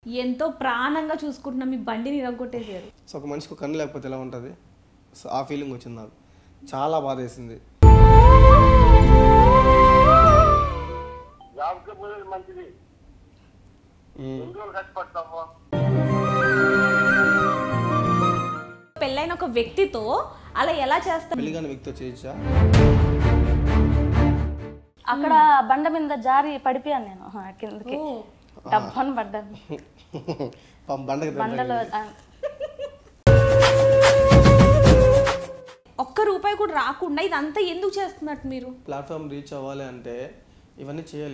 ఎంతో ప్రాణంగా చూసుకుంటున్న మీ బండిని ఇరగొట్టేసారు సో ఒక మనిషికి ఒక కన్ను లేకపోతే ఎలా ఉంటుంది సో ఆ ఫీలింగ్ వచ్చింది నాకు చాలా బాధ వేసింది జాబ్కి పోయేది మంచిది ఉమ్. ఎన్ని రోజులు కష్టపడతాము పెళ్ళైన ఒక వ్యక్తితో అలా ఎలా చేస్తారు పెళ్లి కాని వ్యక్తితో చేయొచ్చా అక్కడ బండ మీద జారి పడిపోయాను నేను ఆ, కిందకి ఓ. డబ్బని పడ్డాను పాపం బండకి దెబ్బ బండలో ఆ, ఒక్క రూపాయి కూడా రాకుండా ఇదంతా ఎందుకు చేస్తున్నట్టు మీరు ప్లాట్ఫామ్ రీచ్ అవ్వాలి అంటే ఇవన్నీ చేయాలి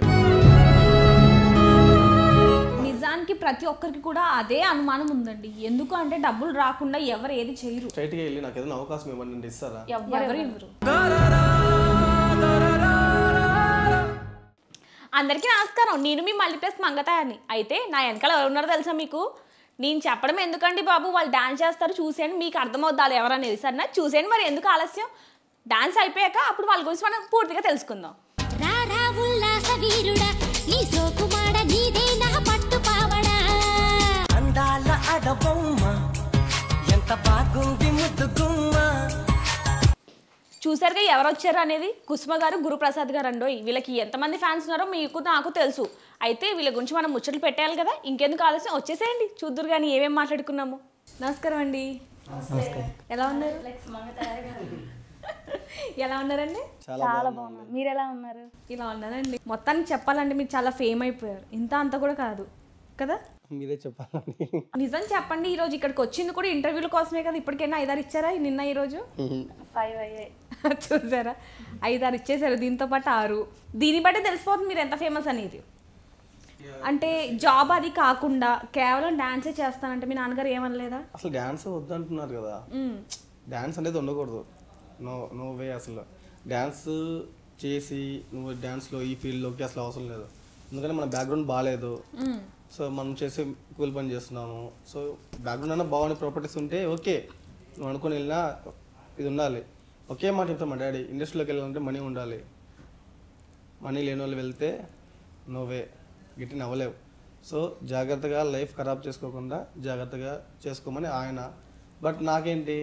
నిజానికి ప్రతి ఒక్కరికి కూడా అదే అనుమానం ఉందండి ఎందుకు అంటే డబ్బులు రాకుండా ఎవరు ఏది చేయరు స్ట్రైట్గా వెళ్ళి నాకు ఏదైనా అవకాశం ఇవ్వండి అంటే ఇస్తారా ఎవరు ఇవ్వరు అందరికీ నమస్కారం నేను మీ మల్టీప్లస్ మంగతాయని అయితే నా వెనకాల ఎవరు ఉన్నారో తెలుసా మీకు నేను చెప్పడం ఎందుకండి బాబు వాళ్ళు డాన్స్ చేస్తారు చూసేయండి మీకు అర్థమవుతారు ఎవరనేది సరేనా చూసేయండి మరి ఎందుకు ఆలస్యం డాన్స్ అయిపోయాక అప్పుడు వాళ్ళ గురించి మనం పూర్తిగా తెలుసుకుందాం రారా ఉల్లాస వీరుడా నీ సోకుమాడ నీదే నా పట్టు పావడా అందాల అడబొమ్మ ఎంత బాగుంది ముద్దు గుమ్మ చూసారుగా ఎవరు వచ్చారు అనేది కుసుమ గారు గురుప్రసాద్ గారు అండోయ్ వీళ్ళకి ఎంతమంది ఫ్యాన్స్ ఉన్నారో మీకు నాకు తెలుసు అయితే వీళ్ళ గురించి మనం ముచ్చట్లు పెట్టేయాలి కదా ఇంకెందుకు ఆలస్యం వచ్చేసేయండి చూద్దరు కానీ ఏమేమి మాట్లాడుకున్నాము నమస్కారం అండి ఎలా ఉన్నారు ఎలా ఉన్నారండి చాలా బాగున్నాను మీరు ఎలా ఉన్నారు ఇలా ఉన్నారండి మొత్తానికి చెప్పాలంటే మీరు చాలా ఫేమ్ అయిపోయారు ఇంత అంత కూడా కాదు కదా మీరే చెప్పాలని నిజం చెప్పండి ఈ రోజు ఇక్కడికి వచ్చింది కూడా ఇంటర్వ్యూల కోసమే కదా ఇప్పటికైనా ఐదారు ఇచ్చారా నిన్న ఈ రోజు ఫైవ్ అయ్యాయి చూసారా ఐదారు ఇచ్చేసారు దీంతో పాటు ఆరు దీన్ని బట్టి తెలిసిపోతుంది మీరు ఎంత ఫేమస్ అనేది అంటే జాబ్ అది కాకుండా కేవలం డాన్సే చేస్తానంటే మీ నాన్నగారు ఏమనలేదా అసలు డ్యాన్స్ వద్దంటున్నారు కదా మ్మ్. డ్యాన్స్ అనేది ఉండకూడదు నో నో వే అసలు డ్యాన్స్ చేసి నువ్వు డ్యాన్స్లో ఈ ఫీల్డ్లోకి అసలు అవసరం లేదు ఎందుకంటే మన బ్యాక్గ్రౌండ్ బాగాలేదు మ్మ్. సో మనం చేసే కూలి పని చేస్తున్నాము సో బ్యాక్గ్రౌండ్ అయినా బాగుండే ప్రాపర్టీస్ ఉంటే ఓకే నువ్వు అనుకుని వెళ్ళినా ఇది ఉండాలి ఒకే మాట చెప్తాను మా డాడీ ఇండస్ట్రీలోకి వెళ్ళాలంటే మనీ ఉండాలి మనీ లేని వాళ్ళు వెళ్తే నోవే గిట్టిన అవ్వలేవు సో జాగ్రత్తగా లైఫ్ ఖరాబ్ చేసుకోకుండా జాగ్రత్తగా చేసుకోమని ఆయన బట్ నాకేంటి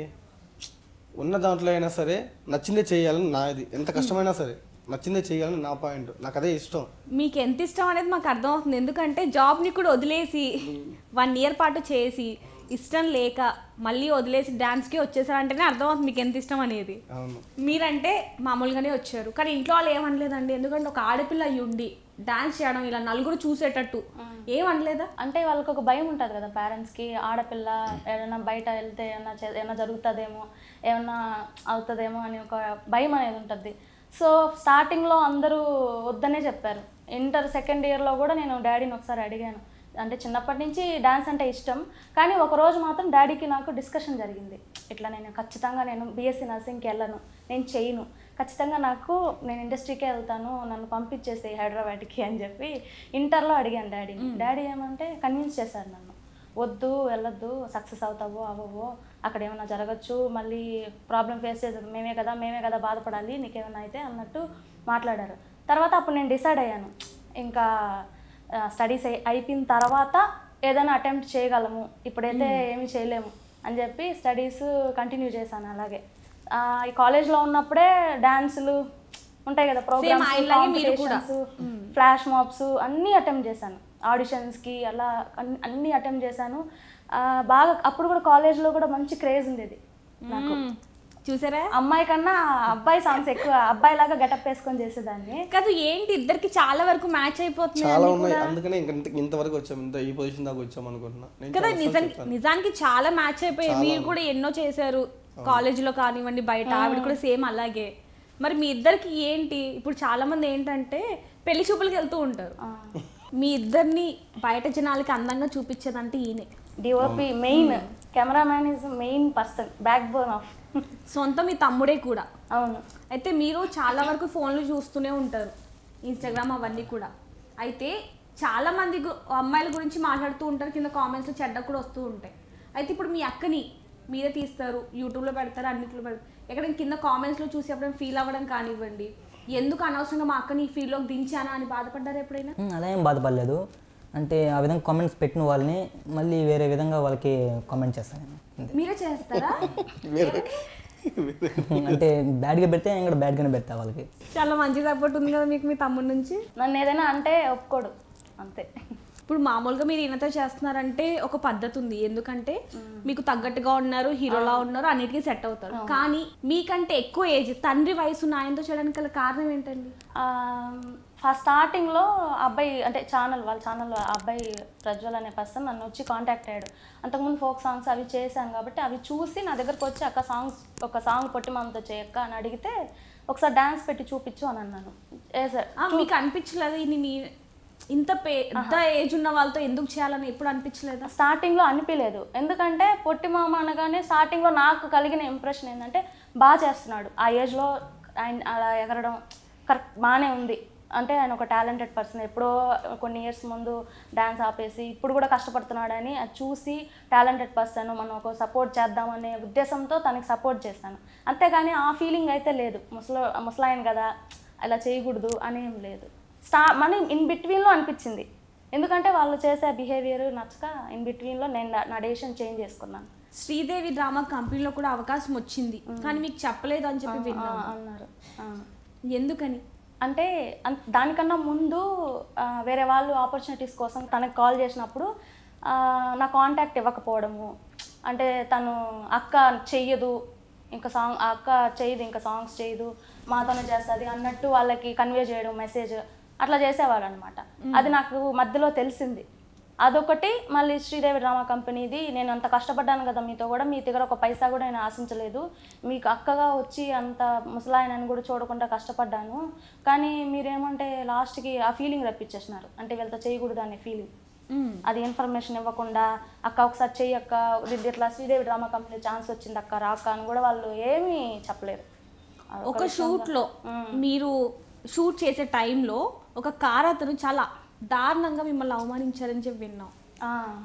ఉన్న దాంట్లో అయినా సరే నచ్చిందే చేయాలని నాది ఎంత కష్టమైనా సరే నచ్చిందే చేయాలని నా పాయింట్ నాకు అదే ఇష్టం మీకు ఎంత ఇష్టం అనేది మాకు అర్థమవుతుంది ఎందుకంటే జాబ్ని కూడా వదిలేసి వన్ ఇయర్ పాటు చేసి ఇష్టం లేక మళ్ళీ వదిలేసి డాన్స్కి వచ్చేసారంటేనే అర్థమవుతుంది మీకు ఎంత ఇష్టం అనేది అవును మీరంటే మామూలుగానే వచ్చారు కానీ ఇంట్లో వాళ్ళు ఏమనలేదండి ఎందుకంటే ఒక ఆడపిల్ల అయ్యి ఉండి డాన్స్ చేయడం ఇలా నలుగురు చూసేటట్టు ఏమనలేదా అంటే వాళ్ళకి ఒక భయం ఉంటుంది కదా పేరెంట్స్కి ఆడపిల్ల ఏదైనా బయట వెళ్తే ఏమన్నా చే- ఏమన్నా జరుగుతుందేమో ఏమన్నా అవుతుందేమో అని ఒక భయం అనేది ఉంటుంది సో స్టార్టింగ్లో అందరూ వద్దనే చెప్పారు ఇంటర్ సెకండ్ ఇయర్లో కూడా నేను డాడీని ఒకసారి అడిగాను అంటే చిన్నప్పటి నుంచి డ్యాన్స్ అంటే ఇష్టం కానీ ఒక రోజు మాత్రం డాడీకి నాకు డిస్కషన్ జరిగింది ఇట్లా నేను ఖచ్చితంగా నేను బీఎస్సీ నర్సింగ్కి వెళ్ళను నేను చేయను ఖచ్చితంగా నాకు నేను ఇండస్ట్రీకే వెళ్తాను నన్ను పంపించేసి హైదరాబాద్కి అని చెప్పి ఇంటర్లో అడిగాను డాడీని డాడీ ఏమంటే కన్విన్స్ చేశారు నన్ను వద్దు వెళ్ళొద్దు సక్సెస్ అవుతావో అవ్వవో అక్కడ ఏమైనా జరగచ్చు మళ్ళీ ప్రాబ్లం ఫేస్ చేసేది మేమే కదా మేమే కదా బాధపడాలి నీకేమైనా అయితే అన్నట్టు మాట్లాడారు తర్వాత అప్పుడు నేను డిసైడ్ అయ్యాను ఇంకా స్టడీస్ అయిపోయిన తర్వాత ఏదైనా అటెంప్ట్ చేయగలము ఇప్పుడైతే ఏమీ చేయలేము అని చెప్పి స్టడీస్ కంటిన్యూ చేశాను అలాగే ఆ, ఈ కాలేజ్లో ఉన్నప్పుడే డాన్సులు ఉంటాయి కదా Same ఆయనలాగే మీరు కూడా. ప్రోగ్రామ్స్ ఫ్లాష్ మాప్స్ అన్నీ అటెంప్ట్ చేశాను ఆడిషన్స్కి అలా అన్ని అన్నీ అటెంప్ట్ చేశాను ఆ, బాగా అప్పుడు కూడా కాలేజ్లో కూడా మంచి క్రేజ్ ఉండేది నాకు మ్మ్. చూసారా అమ్మాయి కన్నా అబ్బాయి సాంగ్స్ ఎక్కువ అబ్బాయి లాగా గెటప్ వేసుకొని చేసేదాన్ని కాదు ఏంటి ఇద్దరికి చాలా వరకు మ్యాచ్ అయిపోతుంది చాలా ఉన్నాయి అందుకనే ఇంక ఇంత- ఇంతవరకు వచ్చాం ఇంత ఈ పొజిషన్ దాకా వచ్చాం అనుకుంటున్నా నేను కదా చాలా నిజం సార్లు చెప్పాను. నిజానికి చాలా మ్యాచ్ అయిపోయాయి మీరు కూడా ఎన్నో చేశారు కాలేజీలో కానివ్వండి బయట ఆవిడ కూడా సేమ్ అలాగే మరి మీ ఇద్దరికి ఏంటి ఇప్పుడు చాలా మంది ఏంటంటే పెళ్లి చూపులకి వెళ్తూ ఉంటారు మీ ఇద్దరిని బయట జనాలకి అందంగా చూపించేదంటే ఈయనే DOP main cameraman is main person backbone of సొంత మీ తమ్ముడే కూడా అవును అయితే మీరు చాలా వరకు ఫోన్లు చూస్తూనే ఉంటారు ఇన్స్టాగ్రామ్ అవన్నీ కూడా అయితే చాలా మంది గు- అమ్మాయిల గురించి మాట్లాడుతూ ఉంటారు కింద కామెంట్స్లో చెడ్డ కూడా వస్తూ ఉంటాయి అయితే ఇప్పుడు మీ అక్కని మీరే తీస్తారు యూట్యూబ్లో పెడతారు అన్నిట్లో పెడతారు ఎక్కడ కింద కామెంట్స్లో చూసి ఎప్పుడైనా ఫీల్ అవ్వడం కానివ్వండి ఎందుకు అనవసరంగా మా అక్కని ఈ ఫీల్డ్లోకి దించానా అని బాధపడ్డారు ఎప్పుడైనా ఉమ్, అలా ఏం బాధపడలేదు అంటే ఆ విధంగా కామెంట్స్ పెట్టిన వాళ్ళని మళ్ళీ వేరే విధంగా వాళ్ళకి కామెంట్ చేస్తాను నేను అంతే. మీరే చేస్తారా అంటే బ్యాడ్గా పెడితే నేను కూడా బ్యాడ్గానే పెడతా వాళ్ళకి చాలా మంచి సపోర్ట్ ఉంది కదా మీకు మీ తమ్ముడి నుంచి నన్ను ఏదైనా అంటే ఒప్పుకోడు అంతే ఇప్పుడు మామూలుగా మీరు ఈయనతో చేస్తున్నారంటే ఒక పద్ధతి ఉంది ఎందుకంటే మీకు తగ్గట్టుగా ఉన్నారు హీరోలా ఉన్నారు అన్నిటికీ సెట్ అవుతారు కానీ మీకంటే ఎక్కువ ఏజ్ తండ్రి వయసు ఉన్న ఆయనతో చేయడానికి గల కారణం ఏంటండి ఫస్ట్ స్టార్టింగ్లో అబ్బాయి అంటే ఛానల్ వాళ్ళ ఛానల్ అబ్బాయి ప్రజ్వల్ అనే పర్సన్ నన్ను వచ్చి కాంటాక్ట్ అయ్యాడు అంతకుముందు ఫోక్ సాంగ్స్ అవి చేశాను కాబట్టి అవి చూసి నా దగ్గరకు వచ్చి అక్క సాంగ్స్ ఒక సాంగ్ పొట్టి మామతో చేయక్క అని అడిగితే ఒకసారి డాన్స్ పెట్టి చూపించు అని అన్నాను వేసాడు ఆ, మీకు అనిపించలేదు ఇది నీ ఇంత పెద్ద ఏజ్ ఉన్న వాళ్ళతో ఎందుకు చేయాలని ఎప్పుడు అనిపించలేదా స్టార్టింగ్లో అనిపించలేదు ఎందుకంటే పొట్టి మామ అనగానే స్టార్టింగ్లో నాకు కలిగిన ఇంప్రెషన్ ఏంటంటే బాగా చేస్తున్నాడు ఆ ఏజ్లో ఆయన అలా ఎగరడం కరెక్ట్ బాగానే ఉంది అంటే ఆయన ఒక టాలెంటెడ్ పర్సన్ ఎప్పుడో కొన్ని ఇయర్స్ ముందు డ్యాన్స్ ఆపేసి ఇప్పుడు కూడా కష్టపడుతున్నాడని అది చూసి టాలెంటెడ్ పర్సన్ మనం ఒక సపోర్ట్ చేద్దామనే ఉద్దేశంతో తనకి సపోర్ట్ చేస్తాను అంతేగాని ఆ ఫీలింగ్ అయితే లేదు ముసలో ముసలాయన్ కదా అలా చేయకూడదు అనేం లేదు స్టా మన ఇన్ బిట్వీన్లో అనిపించింది ఎందుకంటే వాళ్ళు చేసే బిహేవియర్ నచ్చక ఇన్ బిట్వీన్లో నేను నా- నా డెసిషన్ చేంజ్ చేసుకున్నాను శ్రీదేవి డ్రామా కంపెనీలో కూడా అవకాశం వచ్చింది కానీ మీకు చెప్పలేదు అని చెప్పి ఆ, విన్నాను అన్నారు ఆ. ఎందుకని అంటే అన్- దానికన్నా ముందు ఆ, వేరే వాళ్ళు ఆపర్చునిటీస్ కోసం తనకు కాల్ చేసినప్పుడు ఆ, నా కాంటాక్ట్ ఇవ్వకపోవడము అంటే తను అక్క చెయ్యదు ఇంకా సాంగ్ ఆ అక్క చేయదు ఇంకా సాంగ్స్ చేయదు మాతోనే చేస్తుంది అన్నట్టు వాళ్ళకి కన్వే చేయడం మెసేజ్ అట్లా చేసేవాడు అనమాట అది నాకు మధ్యలో తెలిసింది అదొకటి మళ్ళీ శ్రీదేవి డ్రామా కంపెనీది నేను అంత కష్టపడ్డాను కదా మీతో కూడా మీ దగ్గర ఒక పైసా కూడా నేను ఆశించలేదు మీకు అక్కగా వచ్చి అంత ముసలాయనని కూడా చూడకుండా కష్టపడ్డాను కానీ మీరేమంటే లాస్ట్కి ఆ ఫీలింగ్ రప్పించేసినారు అంటే వీళ్ళతో చేయకూడదు అనే ఫీలింగ్ అది ఇన్ఫర్మేషన్ ఇవ్వకుండా అక్క ఒకసారి చెయ్యి అక్క ఇది ఇట్లా శ్రీదేవి డ్రామా కంపెనీ ఛాన్స్ వచ్చింది అక్క రాక అని కూడా వాళ్ళు ఏమీ చెప్పలేరు అదొక ఒక విషయంగా- షూట్ లో మీరు షూట్ చేసే టైంలో ఒక కార్ అతను చాలా దారుణంగా మిమ్మల్ని అవమానించారని చెప్పి విన్నాం ఆ,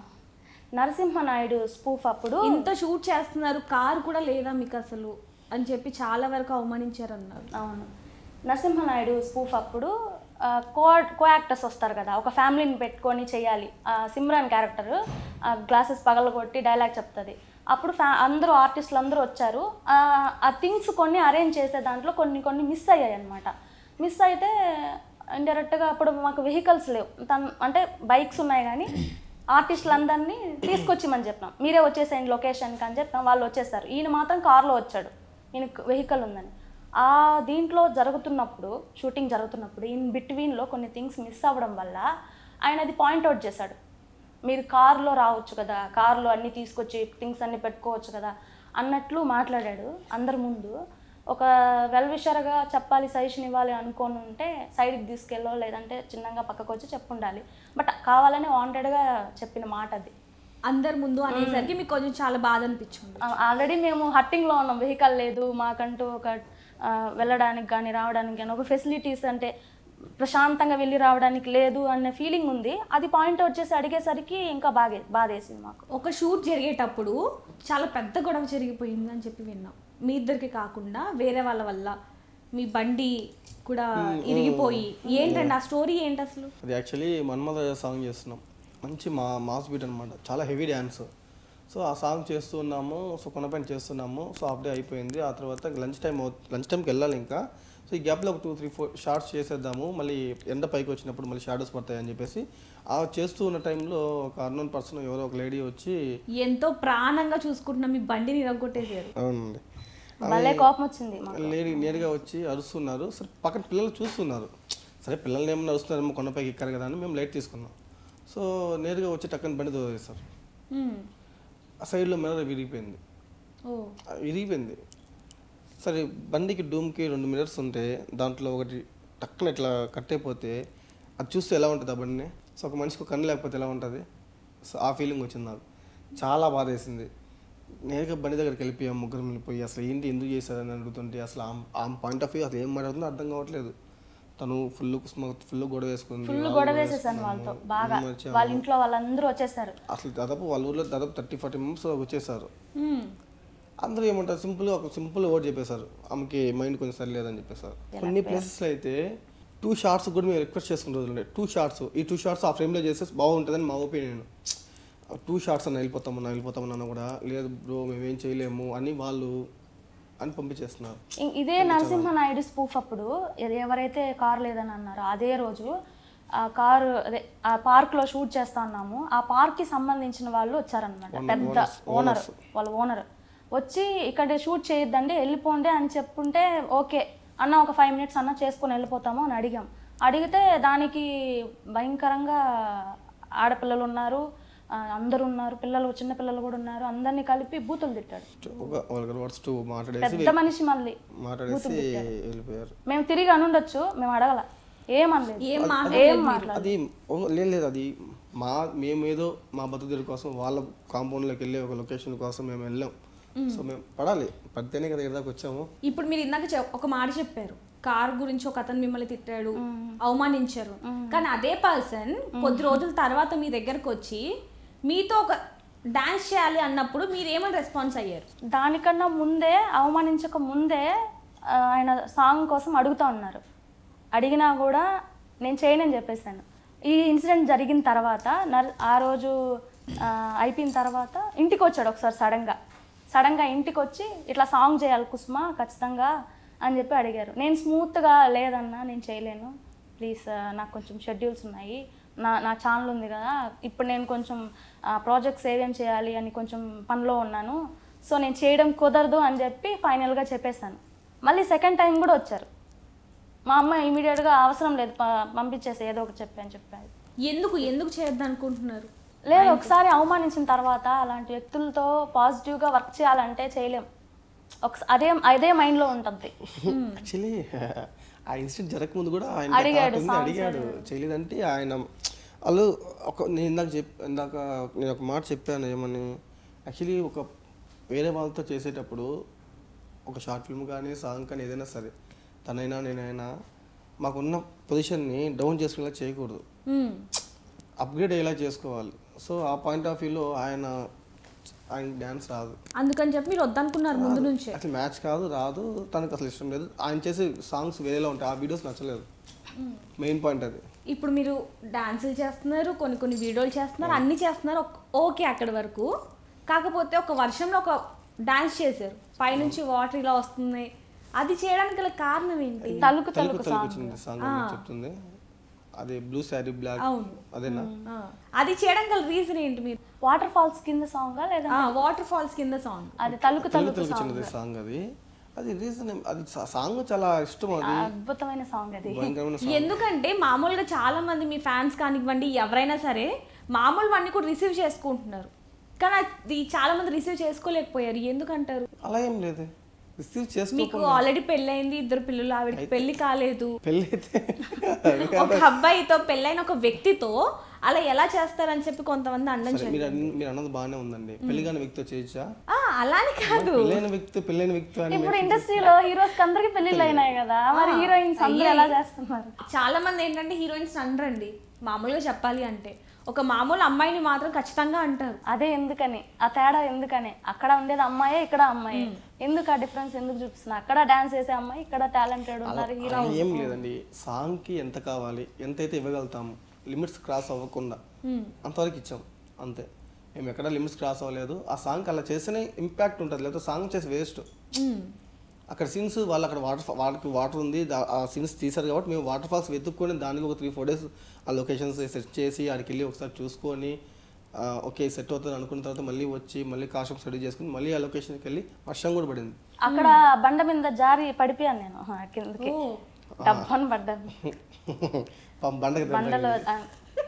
నరసింహనాయుడు స్పూఫ్ అప్పుడు ఇంత షూట్ చేస్తున్నారు కార్ కూడా లేదా మీకు అసలు అని చెప్పి చాలా వరకు అవమానించారన్నారు అవును నరసింహనాయుడు స్పూఫ్ అప్పుడు ఆ, కో కో యాక్టర్స్ వస్తారు కదా ఒక ఫ్యామిలీని పెట్టుకొని చేయాలి ఆ, సిమ్రాన్ క్యారెక్టర్ గ్లాసెస్ పగలగొట్టి డైలాగ్ చెప్తుంది అప్పుడు ఫ్యా అందరూ ఆర్టిస్టులు అందరూ వచ్చారు ఆ, ఆ థింగ్స్ కొన్ని అరేంజ్ చేసే దాంట్లో కొన్ని కొన్ని మిస్ అయ్యాయి అనమాట మిస్ అయితే ఇండైరెక్ట్గా అప్పుడు మాకు వెహికల్స్ లేవు తను అంటే బైక్స్ ఉన్నాయి కానీ ఆర్టిస్టులందరినీ తీసుకొచ్చిమని చెప్పినాం మీరే వచ్చేసేయండి లొకేషన్కి అని చెప్పినాం వాళ్ళు వచ్చేసారు ఈయన మాత్రం కార్లో వచ్చాడు ఈయనకు వెహికల్ ఉందని ఆ దీంట్లో జరుగుతున్నప్పుడు షూటింగ్ జరుగుతున్నప్పుడు ఇన్ బిట్వీన్లో కొన్ని థింగ్స్ మిస్ అవ్వడం వల్ల ఆయన అది పాయింట్అవుట్ చేశాడు మీరు కారులో రావచ్చు కదా కారులో అన్నీ తీసుకొచ్చి థింగ్స్ అన్నీ పెట్టుకోవచ్చు కదా అన్నట్లు మాట్లాడాడు అందరి ముందు ఒక వెల్ విషర్గా చెప్పాలి సజెషన్ ఇవ్వాలి అనుకోని ఉంటే సైడ్కి తీసుకెళ్ళో లేదంటే చిన్నగా పక్కకు వచ్చి చెప్పుండాలి బట్ కావాలని వాంటెడ్గా చెప్పిన మాట అది అందరి ముందు అనేసరికి మీకు కొంచెం చాలా బాధ అనిపించింది ఆల్రెడీ మేము హట్టింగ్లో ఉన్నాం వెహికల్ లేదు మాకంటూ ఒక ఆ, వెళ్ళడానికి కానీ రావడానికి కానీ ఒక ఫెసిలిటీస్ అంటే ప్రశాంతంగా వెళ్ళి రావడానికి లేదు అనే ఫీలింగ్ ఉంది అది పాయింట్ అవుట్ చేసి అడిగేసరికి ఇంకా బాగా బాధేసింది మాకు ఒక షూట్ జరిగేటప్పుడు చాలా పెద్ద గొడవ జరిగిపోయింది అని చెప్పి విన్నాం మీ ఇద్దరికి కాకుండా వేరే వాళ్ళ వల్ల మీ బండి కూడా ఇరిగిపోయి ఏంటండి ఆ స్టోరీ ఏంటి అసలు అది యాక్చువల్లీ మన్మద సాంగ్ చేస్తున్నాం మంచి మా మాస్ బీట్ అనమాట చాలా హెవీ డ్యాన్స్ సో ఆ సాంగ్ చేస్తూ ఉన్నాము సో కొనపైన చేస్తున్నాము సో హాఫ్ డే అయిపోయింది ఆ తర్వాత లంచ్ టైం లంచ్ టైంకి వెళ్ళాలి ఇంకా సో ఈ గ్యాప్లో ఒక టూ త్రీ ఫోర్ షార్ట్స్ చేసేద్దాము మళ్ళీ ఎండ పైకి వచ్చినప్పుడు మళ్ళీ షాడోస్ పడతాయి అని చెప్పేసి ఆ చేస్తూ ఉన్న టైంలో ఒక అన్నోన్ పర్సన్ ఎవరో ఒక లేడీ వచ్చి ఎంతో ప్రాణంగా చూసుకుంటున్న మీ బండిని ఇరగొట్టేసారు అవునండి భలే కోపం వచ్చింది మాకు లేడీ నేరుగా వచ్చి అరుస్తున్నారు సరే పక్కన పిల్లలు చూస్తున్నారు సరే పిల్లల్ని ఏమన్నా అరుస్తున్నారేమో కొండపైకి ఎక్కారు కదా అని మేము లైట్ తీసుకున్నాం సో నేరుగా వచ్చి టక్కన బండి దోసేస్తారు మ్మ్. ఆ సైడ్లో మిర్రర్ విరిగిపోయింది ఓ ఆ విరిగిపోయింది సరే బండికి డూమ్కి రెండు మిర్రర్స్ ఉంటే దాంట్లో ఒకటి టక్కన ఇట్లా కట్ అయిపోతే అది చూస్తే ఎలా ఉంటుంది ఆ బండిని సో ఒక మనిషికి ఒక కన్ను లేకపోతే ఎలా ఉంటుంది సో ఆ ఫీలింగ్ వచ్చింది నాకు చాలా బాధ వేసింది నేరుగా బండి దగ్గరికి వెళ్ళిపోయాం ముగ్గురు వెళ్ళిపోయి అసలు ఏంటి ఎందుకు చేశారని అడుగుతుంటే అసలు ఆ పాయింట్ ఆఫ్ వ్యూ అసలు ఏం మాట్లాడుతుందో అర్థం కావట్లేదు తను ఫుల్ ఫుల్ గొడవ వేసుకుంది ఫుల్ వాళ్ళు గొడవ గొడవ వేసేసాను వేసుకున్నాము. వాళ్ళతో బాగా మేము వచ్చాము. వాళ్ళ ఇంట్లో వాళ్ళందరూ వచ్చేసారు అసలు దాదాపు వాళ్ళ ఊర్లో దాదాపు థర్టీ ఫార్టీ మెంబర్స్ వచ్చేసారు మ్మ్. అందరూ ఏమంటారు సింపుల్గా ఒక సింపుల్ ఓట్ చెప్పేశారు ఆమెకి మైండ్ కొంచెం సరిలేదని చెప్పేశారు కొన్ని ప్లేసెస్లో అయితే టూ షార్ట్స్ కూడా మేము రిక్వెస్ట్ చేసుకునే రోజులు టూ షార్ట్స్ ఈ టూ షార్ట్స్ ఆ ఫ్రేమ్లో చేస్తే బాగుంటుందని మా ఒపీనియన్ టూ షార్ట్స్ అన్న వెళ్ళిపోతామన్నా వెళ్ళిపోతామన్నా కూడా లేదు బ్రో మేమేం చేయలేము అని వాళ్ళు అని పంపించేస్తున్నారు ఇ- ఇదే నరసింహ నాయుడు స్పూఫ్ అప్పుడు ఎ- ఎవరైతే కార్ లేదని అన్నారో అదే రోజు ఆ కారు అదే ఆ పార్క్లో షూట్ చేస్తా ఉన్నాము ఆ పార్క్కి సంబంధించిన వాళ్ళు వచ్చారనమాట పెద్ద ఓనర్ వాళ్ళ ఓనర్ వచ్చి ఇక్కడ షూట్ చేయొద్దండి వెళ్ళిపోండి అని చెప్పుంటే ఓకే అన్న ఒక ఫైవ్ మినిట్స్ అన్న చేసుకొని వెళ్ళిపోతాము అని అడిగాం అడిగితే దానికి భయంకరంగా ఆడపిల్లలు ఉన్నారు ఆ, అందరూ ఉన్నారు పిల్లలు చిన్న పిల్లలు కూడా ఉన్నారు అందరినీ కలిపి బూతులు తిట్టాడు ఒక వాళ్ళ వర్డ్స్ టూ మాట్లాడేసి పెద్ద మనిషి మళ్ళీ మాట్లాడేసి వెళ్ళిపోయారు మేము తిరిగి అనుండొచ్చు మేము అడగల ఏమనలేదు ఏం ఏం మాట్లాడలేదు మాట్లాడలేదు అది ఓ- లేదు లేదు అది మా మేమేదో మా బతుకుల కోసం వాళ్ళ కాంపౌండ్లోకి వెళ్ళి ఒక లొకేషన్ కోసం మేము వెళ్ళాం సో మేము పడాలి పడితేనే కదా ఇక్కడ దాకా వచ్చాము ఇప్పుడు మీరు ఇందాక చెప్- ఒక మాట చెప్పారు కార్ గురించి ఒక అతను మిమ్మల్ని తిట్టాడు అవమానించారు కానీ అదే పర్సన్ కొద్ది రోజుల తర్వాత మీ దగ్గరకు వచ్చి మీతో ఒక డాన్స్ చేయాలి అన్నప్పుడు మీరు ఏమని రెస్పాన్స్ అయ్యారు దానికన్నా ముందే అవమానించక ముందే ఆ, ఆయన సాంగ్ కోసం అడుగుతా ఉన్నారు అడిగినా కూడా నేను చేయనని చెప్పేశాను ఈ ఇన్సిడెంట్ జరిగిన తర్వాత నర్ ఆ రోజు ఆ, అయిపోయిన తర్వాత ఇంటికి వచ్చాడు ఒకసారి సడన్గా సడన్గా ఇంటికి వచ్చి ఇట్లా సాంగ్ చేయాలి కుసుమ ఖచ్చితంగా అని చెప్పి అడిగారు నేను స్మూత్గా లేదన్నా నేను చేయలేను ప్లీజ్ నాకు కొంచెం షెడ్యూల్స్ ఉన్నాయి నా నా ఛానల్ ఉంది కదా ఇప్పుడు నేను కొంచెం ప్రాజెక్ట్స్ ఏమేం చేయాలి అని కొంచెం పనిలో ఉన్నాను సో నేను చేయడం కుదరదు అని చెప్పి ఫైనల్గా చెప్పేశాను మళ్ళీ సెకండ్ టైం కూడా వచ్చారు మా అమ్మ ఇమీడియట్గా అవసరం లేదు ప- పంపించేసి ఏదో ఒకటి చెప్పి అని చెప్పారు ఎందుకు ఎందుకు చేయొద్దు అనుకుంటున్నారు లేదు ఒకసారి అవమానించిన తర్వాత అలాంటి వ్యక్తులతో పాజిటివ్గా వర్క్ చేయాలంటే చేయలేం ఒక అదే అదే మైండ్లో ఉంటుంది యాక్చువల్లీ ఆ ఇన్సిడెంట్ జరగకముందు కూడా ఆయన అడిగాడు, thought ఉంది, అడిగాడు చేయలేదంటే ఆయన వాళ్ళు ఒక నేను ఇందాక చెప్ ఇందాక నేను ఒక మాట చెప్పాను ఏమని యాక్చువల్లీ ఒక వేరే వాళ్ళతో చేసేటప్పుడు ఒక షార్ట్ ఫిల్మ్ కానీ సాంగ్ కానీ ఏదైనా సరే తనైనా నేనైనా మాకున్న పొజిషన్ని డౌన్ చేసుకునేలా చేయకూడదు మ్మ్. అప్గ్రేడ్ అయ్యేలా చేసుకోవాలి సో ఆ పాయింట్ ఆఫ్ వ్యూలో ఆయన ఆయన డ్యాన్స్ రాదు అందుకని చెప్పి మీరు వద్దనుకున్నారు ముందు నుంచే అసలు మ్యాచ్ కాదు రాదు తనకు అసలు ఇష్టం లేదు ఆయన చేసే సాంగ్స్ వేరేలా ఉంటాయి ఆ వీడియోస్ నచ్చలేదు మెయిన్ పాయింట్ అది ఇప్పుడు మీరు డాన్సులు చేస్తున్నారు కొన్ని కొన్ని వీడియోలు చేస్తున్నారు అన్ని చేస్తున్నారు ఒక- ఓకే అక్కడి వరకు కాకపోతే ఒక వర్షంలో ఒక డాన్స్ చేశారు పైనుంచి వాటర్ ఇలా వస్తుంది అది చేయడానికి గల కారణం ఏంటి తలుకు తలుపు తలుకు తలుపు సాంగ్ వచ్చింది సాంగ్ అని చెప్తుంది అది బ్లూ శారీ బ్లాక్ అవును. అదేనా ఆ, అది చేయడానికి గల రీజన్ ఏంటి మీరు వాటర్ ఫాల్స్ కింద సాంగా లేదా వాటర్ ఫాల్స్ కింద సాంగ్ అది తలుకు తెలుగు తలుకు తెలుగు సాంగ్ చిన్నది సాంగ్ అది అది రీజన్ అది సాంగ్ చాలా ఇష్టం అది అద్భుతమైన సాంగ్ అది భయంకరమైన సాంగ్ ఎందుకంటే మామూలుగా చాలా మంది మీ ఫ్యాన్స్ కానివ్వండి ఎవరైనా సరే మామూలువన్నీ కూడా రిసీవ్ చేసుకుంటున్నారు కానీ అది చాలా మంది రిసీవ్ చేసుకోలేకపోయారు ఎందుకంటారు అలా ఏం లేదు రిసీవ్ చేసుకో మీకు ఆల్రెడీ పెళ్ళైంది ఇద్దరు పిల్లలు ఆవిడకి పెళ్లి కాలేదు పెళ్ళి అయితే ఒక అబ్బాయితో పెళ్ళైన ఒక వ్యక్తితో అలా ఎలా చేస్తారని చెప్పి కొంతమంది అండం సరే, మీరు అన్న- మీరు అన్నది బాగానే ఉందండి పెళ్లి కాని వ్యక్తితో చేయొచ్చా ఆ, అలాని కాదు పెళ్ళైన వ్యక్తి పెళ్ళైన వ్యక్తి అని ఇప్పుడు ఇండస్ట్రీలో హీరోస్ అందరికి పెళ్లిళ్ళు అయినాయి కదా మరి హీరోయిన్స్ అందరూ ఎలా చేస్తున్నారు చాలా మంది ఏంటంటే హీరోయిన్స్ అనరండి మామూలుగా చెప్పాలి అంటే ఒక మామూలు అమ్మాయిని మాత్రం ఖచ్చితంగా అంటారు అదే ఎందుకని ఆ తేడా ఎందుకని అక్కడ ఉండేది అమ్మాయే ఇక్కడ అమ్మాయి ఎందుకు ఆ డిఫరెన్స్ ఎందుకు చూపిస్తున్నా అక్కడ డాన్స్ చేసే అమ్మాయి ఇక్కడ టాలెంటెడ్ ఉన్నారు హీరో అలా ఏం లేదండి సాంగ్కి ఎంత కావాలి ఎంతైతే ఇవ్వగలుగుతాము లిమిట్స్ క్రాస్ అవ్వకుండా అంతవరకు ఇచ్చాం అంతే మేము ఎక్కడ లిమిట్స్ క్రాస్ అవ్వలేదు ఆ సాంగ్ అలా చేస్తేనే ఇంపాక్ట్ ఉంటుంది లేకపోతే సాంగ్ చేసి వేస్ట్ అక్కడ సీన్స్ వాళ్ళు అక్కడ వాటర్ వాళ్ళకి వాటర్ ఉంది దా- ఆ సీన్స్ తీశారు కాబట్టి మేము వాటర్ ఫాల్స్ వెతుక్కొని దానికి ఒక త్రీ ఫోర్ డేస్ ఆ లొకేషన్స్ సెట్ చేసి ఆడికి వెళ్ళి ఒకసారి చూసుకొని ఆ, ఓకే సెట్ అవుతుంది అనుకున్న తర్వాత మళ్ళీ వచ్చి మళ్ళీ కాస్ట్యూమ్ స్టడీ చేసుకుని మళ్ళీ ఆ లొకేషన్కి వెళ్ళి వర్షం కూడా పడింది అక్కడ బండ మీద జారి పడిపోయాను నేను ఆ, కిందకి డబ్బని పడ్డాను పాపం బండకి దెబ్బ బండలో ఆ,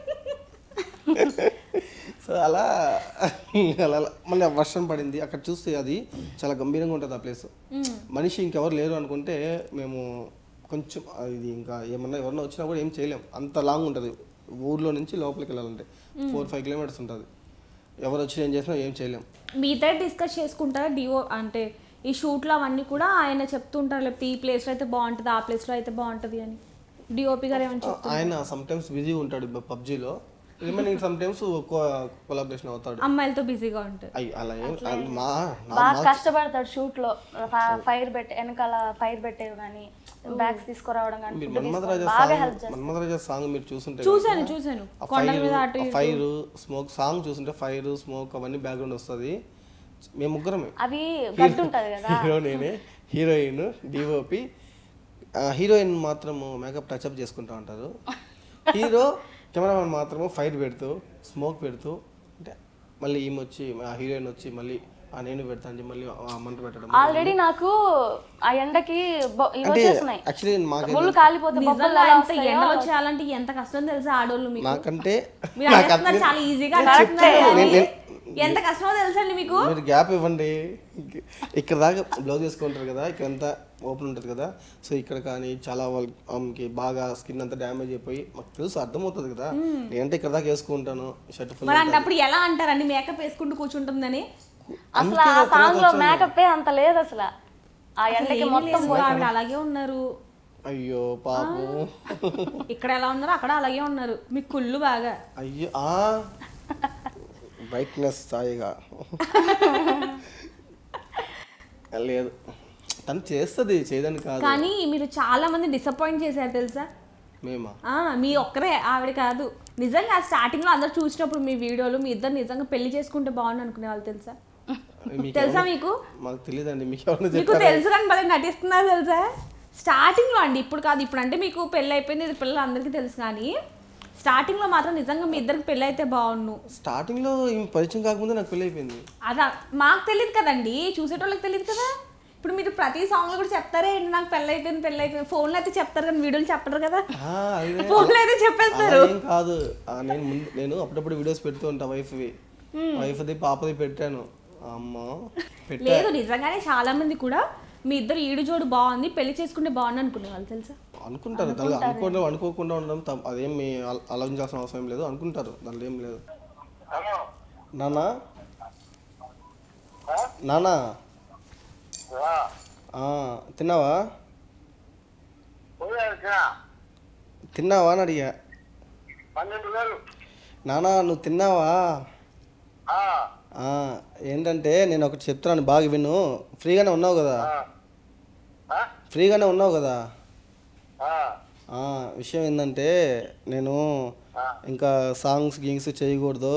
సో అలా అలా అలా మళ్ళీ ఆ వర్షం పడింది అక్కడ చూస్తే అది చాలా గంభీరంగా ఉంటుంది ఆ ప్లేస్ మనిషి ఇంకెవరు లేరు అనుకుంటే మేము కొంచెం ఇది ఇంకా ఏమన్నా ఎవరన్నా వచ్చినా కూడా ఏం చేయలేం అంత లాంగ్ ఉంటుంది ఊర్లో నుంచి లోపలికి వెళ్ళాలంటే ఫోర్ ఫైవ్ కిలోమీటర్స్ ఉంటుంది ఎవరు వచ్చి ఏం చేసినా ఏం చేయలేం మీతో డిస్కస్ చేసుకుంటారా డిఓ అంటే ఈ షూట్లో అవన్నీ కూడా ఆయన చెప్తుంటారు లేకపోతే ఈ ప్లేస్లో అయితే బాగుంటుంది ఆ ప్లేస్లో అయితే బాగుంటుంది అని డిఓపి గారు ఏమని చెప్తారు ఆయన సమ్ టైమ్స్ బిజీ ఉంటాడు పబ్జీలో రిమైనింగ్ సమ్ టైమ్స్ కొలాబరేషన్ అవుతాడు అమ్మాయిలతో బిజీగా ఉంటారు అయ్యి అలా ఏం అది మా నా- బాగా మా- కష్టపడతాడు షూట్ లో ఫైర్ పెట్టి వెనకాల ఫైర్ పెట్టేవి కానీ బ్యాగ్స్ తీసుకురావడం కానీ మీరు food మన్మధరాజా తీసుకోవడం బాగా సాంగ్ హెల్ప్ చేస్తాడు మన్మధరాజా సాంగ్ మీరు చూసుంటే చూశాను చూశాను కొండల మీద అటు ఇటు. ఫైర్ స్మోక్ సాంగ్ చూస్తుంటే ఫైర్ స్మోక్ అవన్నీ బ్యాక్గ్రౌండ్ వస్తుంది మేము ముగ్గురమే అవి గడ్డు ఉంటది కదా హీరో నేనే హీరోయిన్ డిఓపి హీరోయిన్ మాత్రము మేకప్ టచ్అప్ చేసుకుంటా ఉంటారు హీరో కెమెరామెన్ మాత్రము ఫైర్ పెడుతూ స్మోక్ పెడుతూ అంటే మళ్ళీ ఈమె వచ్చి ఆ హీరోయిన్ వచ్చి మళ్ళీ ఆ నేను పెడతా అని చెప్పి మళ్ళీ ఆ మంట పెట్టడం ఆల్రెడీ నాకు ఆ ఎండకి బొ- ఇవి అంటే వచ్చేస్తున్నాయి యాక్చువల్లీ మాకు ముళ్ళు కాలిపోతే బొబ్బలు నిజంగా ఎలా ఎంత వస్తాయో ఎండలో చేయాలంటే ఎంత కష్టం తెలుసా ఆడోళ్ళు మీకు నాకంటే మీరు నాకు అనేస్తున్నారు అర్థం- చాలా ఈజీగా నేను అనేస్తున్నారు చెప్తాను. కానీ నేను- ఎంత కష్టమో తెలుసండి మీకు మీరు గ్యాప్ ఇవ్వండి ఇక్కడ దాకా బ్లౌజ్ వేసుకుంటారు కదా ఇక్కడ అంతా ఓపెన్ ఉంటుంది కదా సో ఇక్కడ కానీ చాలా వాళ్ళకి ఆమెకి బాగా స్కిన్ అంతా డ్యామేజ్ అయిపోయి మాకు తెలుసు అర్థమవుతుంది కదా నేనంటే ఇక్కడ దాకా వేసుకుంటాను షర్ట్ ఫుల్ మరి అంటే ఎలా అంటారండి మేకప్ వేసుకుంటూ కూర్చుంటుందని అసలు ఆ సాంగ్ లో మేకప్ అంత లేదు అసలు ఆ ఎండకి ఏమీ మొత్తం లేదు, ఆవిడ అలాగే ఉన్నారు అయ్యో పాపం ఇక్కడ ఎలా ఉన్నారు అక్కడ అలాగే ఉన్నారు మీకు కుళ్ళు బాగా అయ్యో ఆ బ్రైట్నెస్ స్థాయిగా లేదు తను చేస్తుంది చేయదని కాదు కానీ మీరు చాలా మంది డిసప్పాయింట్ చేశారు తెలుసా మేమా ఆ, మీ ఒక్కరే ఆవిడ కాదు నిజంగా స్టార్టింగ్ లో అందరు చూసినప్పుడు మీ వీడియోలు మీ ఇద్దరు నిజంగా పెళ్లి చేసుకుంటే బాగుండు అనుకునే వాళ్ళు తెలుసా మీకు తెలుసా మీకు మాకు తెలియదండి మీకు ఎవరైనా మీకు చెప్పారా తెలుసు కానీ భలే నటిస్తున్నారు తెలుసా స్టార్టింగ్ లో అండి ఇప్పుడు కాదు ఇప్పుడు అంటే మీకు పెళ్ళి అయిపోయింది ఇది పిల్లలు అందరికీ తెలుసు కానీ స్టార్టింగ్ లో మాత్రం నిజంగా మీ ఇద్దరికి పెళ్ళి అయితే బాగుండు స్టార్టింగ్ లో ఈమె పరిచయం కాకముందే నాకు పెళ్ళి అయిపోయింది అదా మాకు తెలియదు కదండి చూసేటోళ్ళకి తెలియదు కదా ఇప్పుడు మీరు ప్రతి సాంగ్ లో కూడా చెప్తారే ఏంటి నాకు పెళ్ళి అయిపోయింది పెళ్ళి అయిపోయింది ఫోన్లో అయితే చెప్తారు కానీ వీడియోలు చెప్పరు కదా ఆ, అదే ఫోన్లో అయితే చెప్పేస్తారు అలా ఏం కాదు ఆ, నేను ముందు నేను అప్పుడప్పుడు వీడియోస్ పెడుతూ ఉంటా వైఫ్వి వైఫ్ది పాపది పెట్టాను అమ్మ పెట్టా లేదు నిజంగానే చాలా మంది కూడా మీ ఇద్దరు ఈడు జోడు బాగుంది పెళ్లి చేసుకుంటే బాగుంది అనుకునే వాళ్ళు తెలుసా అనుకుంటారు దానిలో అనుకోవడం అనుకోకుండా ఉండడం తప్ప అదేం మీ ఆల- ఆలోచించాల్సిన అవసరం లేదు అనుకుంటారు దానిలో ఏం లేదు హలో నానా నానా ఆ, ఆ, తిన్నావా పోయారు ఇక్కడ. తిన్నావా అని అడిగా పన్నెండు వేలు నానా నువ్వు తిన్నావా ఆ, ఆ, ఏంటంటే నేను ఒకటి చెప్తున్నాను బాగా విను ఫ్రీగానే ఉన్నావు కదా ఆ. ఆ? ఫ్రీగానే ఉన్నావు కదా ఆ, ఆ, విషయం ఏంటంటే నేను ఆ. ఇంకా సాంగ్స్ గింగ్స్ చేయకూడదు